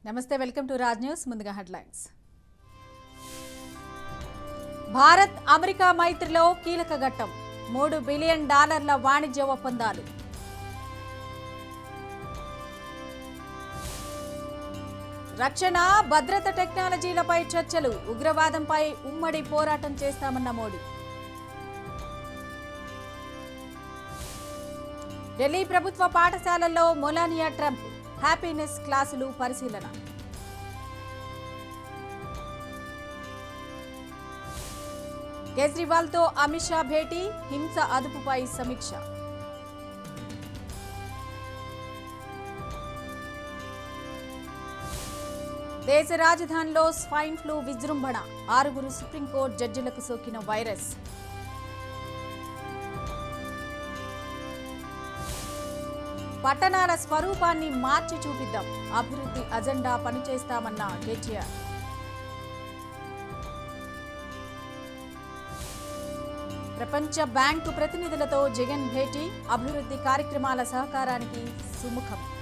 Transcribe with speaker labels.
Speaker 1: నమస్తే welcome to Raj news ముందుగా headlines Bharat America మైత్రిలో కీలక ఘట్టం మూడు బిలియన్ డాలర్ల వాణిజ్య ఒప్పందాలు రక్షణ భద్రత టెక్నాలజీలపై చర్చలు ఉగ్రవాదంపై ఉమ్మడి పోరాటం చేస్తామన్న మోడీ ఢిల్లీ ప్రభుత్వ పాఠశాలల్లో మొలానియా ట్రంప్ హ్యాపీనెస్ క్లాసులు పరిశీలన కేజ్రీవాల్తో అమిత్ షా భేటీ హింస అదుపుపై సమీక్ష దేశ రాజధానిలో స్వైన్ ఫ్లూ విజృంభణ ఆరుగురు సుప్రీంకోర్టు జడ్జిలకు సోకిన వైరస్ పట్టణాల స్వరూపాన్ని మార్చి చూపిద్దాం అభివృద్ధి అజెండా పనిచేస్తామన్న కేటీఆర్ ప్రపంచ బ్యాంకు ప్రతినిధులతో జగన్ భేటీ అభివృద్ధి కార్యక్రమాల సహకారానికి సుముఖం